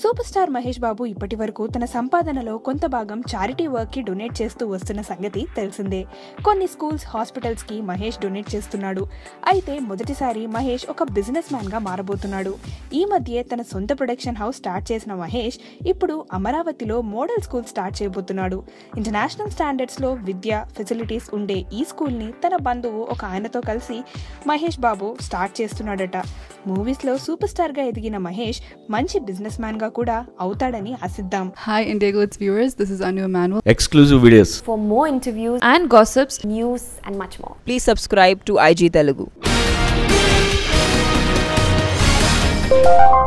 Super star Mahesh బాబు ఇప్పటి వరకు తన సంపాదనలో కొంత భాగం చారిటీ వర్క్ కి డొనేట్ చేస్తూ వస్తున్న సంగతి తెలిసిందే కొన్ని స్కూల్స్ హాస్పిటల్స్ కి మహేష్ డొనేట్ చేస్తున్నాడు అయితే మొదటిసారి మహేష్ ఒక బిజినెస్ మ్యాన్ గా మారబోతున్నాడు ఈ మధ్య తన సొంత ప్రొడక్షన్ హౌస్ స్టార్ట్ చేసిన మహేష్ ఇప్పుడు అమరావతిలో మోడల్ స్కూల్ స్టార్ట్ చేయబోతున్నాడు ఇంటర్నేషనల్ స్టాండర్డ్స్ లో విద్య ఫెసిలిటీస్ ఉండే ఈ స్కూల్ ని తన బంధువు ఒక ఆయనతో కలిసి మహేష్ బాబు స్టార్ట్ చేస్తున్నాడట మూవీస్ లో సూపర్ స్టార్ గా ఎదిగిన మహేష్ మంచి బిజినెస్ మ్యాన్ గా కూడా అవుతాడని ఆశిద్దాం Hi, Indigo, it's viewers. This is Anu Emanuel. exclusive videos. For more interviews, and gossips. news, and much more. Please subscribe to IG Telugu.